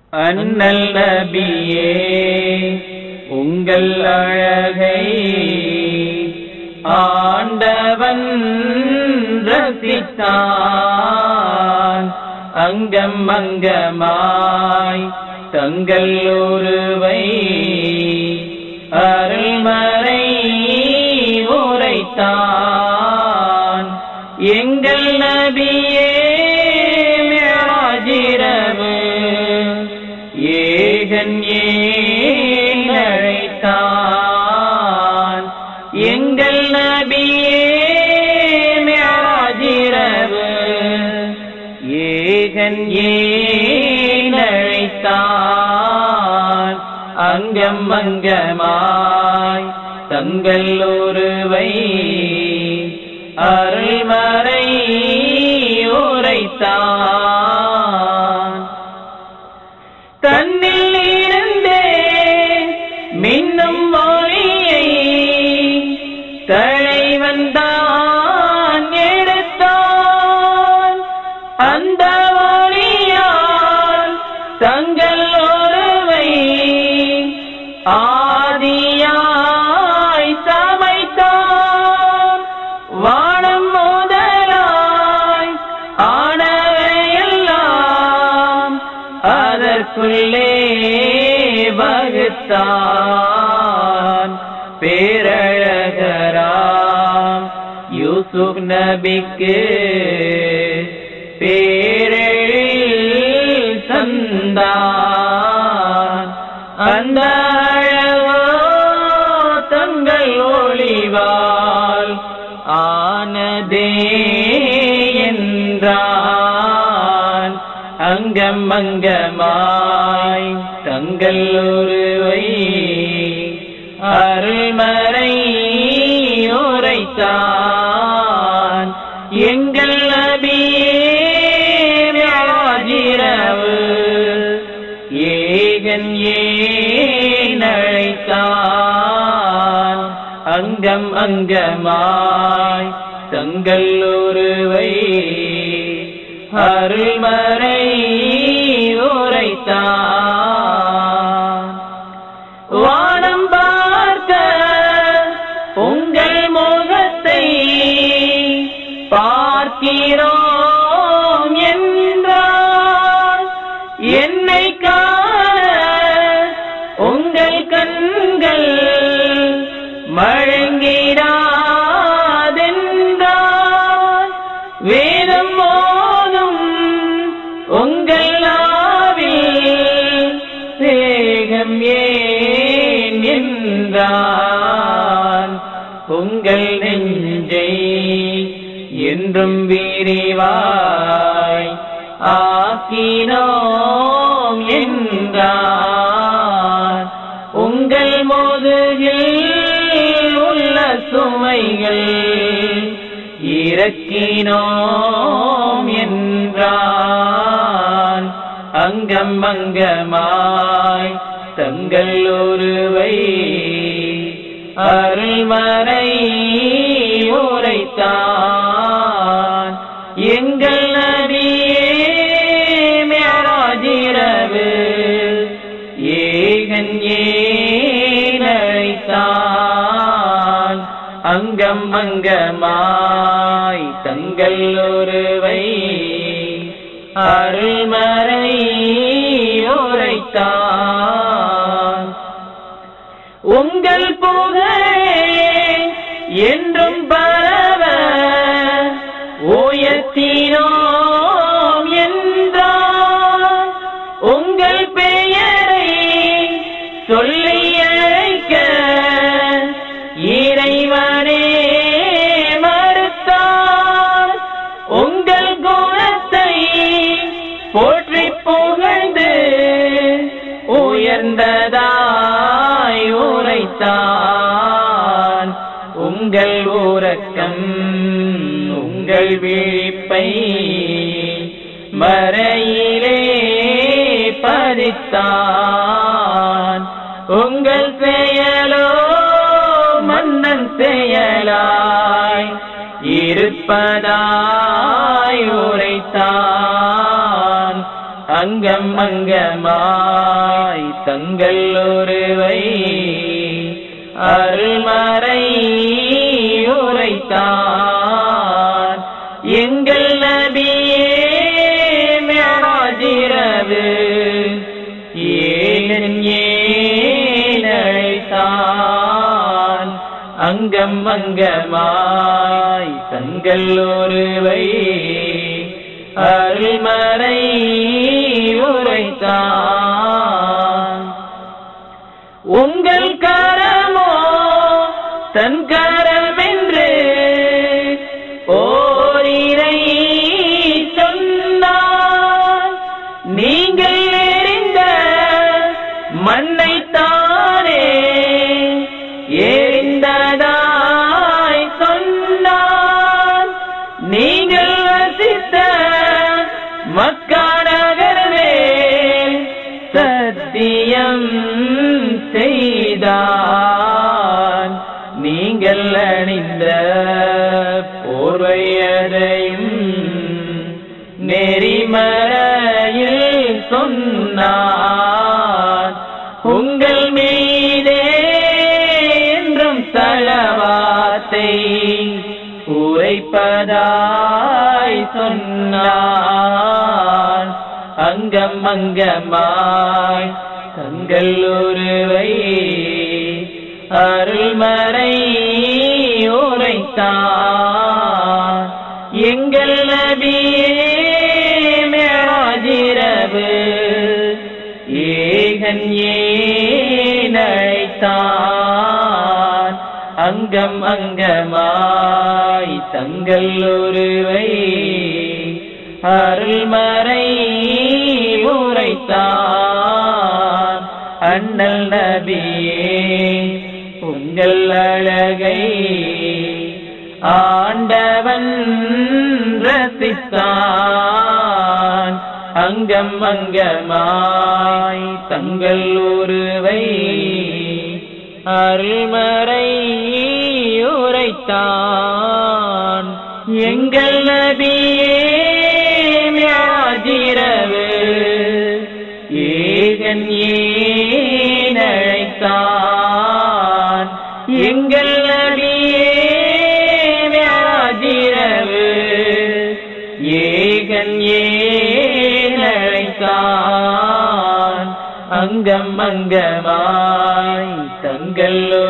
அண்ணல் நபியே உங்கள் அழகை ஆண்டவன் ரசித்தான் அங்கம் அங்கமாய் தங்கள் ஒருவை அருள்மறை உரைத்தான் எங்கள் நபியே மிராஜிரவு ஏகன் ஏன் அழைத்தான் எங்கள் நபியே மிராஜிரவு ஏகன் ஏன் அழைத்தான் அங்கம் அங்கமாய் தங்கள் ஒருவை அருள்மறை உரைத்தான் தன்னில் இருந்தே மின்னும் ஒளியை தலைவன் தான் எடுத்தான் அந்த ஒளியால் தங்கள் ஒருவை ஆதியாய் சமைத்தான் வானம் முதலாய் ஆனவையெல்லாம் அதற்குள்ளே வகுத்தான் பேரழகராம் யூசுப் நபிக்கு பேரில் தந்தான் அந்த அழகோ தங்கள் ஒளிவால் ஆனதே என்றான் அங்கம் அங்கமாய் தங்கள் ஒருவை அருள்மறை உரைத்தான் எங்கள் நபியே மிராஜிரவு ஏகன் ஏன் அழைத்தான் அங்கம் அங்கமாய் தங்கள் ஒருவை அருள்மறை உரைத்தான் வானம் பார்க்க உங்கள் முகத்தை பார்க்கிறோம் என்றார் என்னை காண உங்கள் கண்கள் மழங்கிடாதென்றார் வேதம் மோதும் உங்கள் நாவில் வேகம் ஏன் என்றான் உங்கள் நெஞ்சை என்றும் விரிவாய் ஆக்கினோம் என்றான் உங்கள் முதுகில் உள்ள சுமைகள் இறக்கினோம் என்றான் அங்கம் அங்கமாய் தங்கள் ஒருவை அருள்மறை உரைத்தான் எங்கள் நபியே மேராஜிரவு ஏகன் ஏன் அழைத்தான் அங்கம் அங்கமாய் தங்கள் ஒருவை அருள்மறை உரைத்தான் உங்கள் புகழே என்றும் பரவ உயர்த்தினோம் என்றார் உங்கள் பெயரை சொல்லி அழைக்க இறைவனே மறுத்தார் உங்கள் குணத்தை போற்றி புகழ்ந்து உயர்ந்ததாய் உரைத்தான் உங்கள் உறக்கம் உங்கள் விழிப்பை மறையிலே பதித்தான் உங்கள் செயலோ மன்னன் செயலாய் இருப்பதாய் உரைத்தான் அங்க அங்கம் அங்கமாய் தங்கள் ஒருவை அருள்மறை உரைத்தான் எங்கள் நபியே மேராஜிரவு ஏன் ஏன் அழைத்தான் அங்கம் அங்கமாய் தங்கள் ஒருவை அருள்மறை உரைத்தான் உங்கள் கரமோ தன் கரமென்று ஓரிரை சொன்னார் நீங்கள் எறிந்த மண்ணைத்தானே எரிந்ததாய் சொன்னார் நீங்கள் வசித்த மக்காநகரமே சத்தியம் செய்தான் நீங்கள் அணிந்த போர்வையதையும் நெறிமறையில் சொன்னான் உங்கள் மீதே என்றும் தளவாத்தை உரைப்பதாய் சொன்னான் அங்கம் அங்கமாய் தங்கள் ஒருவை அருள்மறை உரைத்தான் எங்கள் நபியே மேராஜிரவு ஏகன் ஏன் அழைத்தான் அங்கம் அங்கமாய் தங்கள் ஒருவை அருள்மறை உரைத்தான் அண்ணல் நபியே உங்கள் அழகை ஆண்டவன் ரசித்தான் அங்கம் அங்கமாய் தங்கள் ஒருவை அருள்மறை உரைத்தான் எங்கள் நபியே மியாஜிரவு ஏகன் ஏன் அழைத்தான் எங்கள் நபியே மியாஜிரவு ஏகன் ஏன் அழைத்தான் அங்கம் அங்கமாய் தங்கள்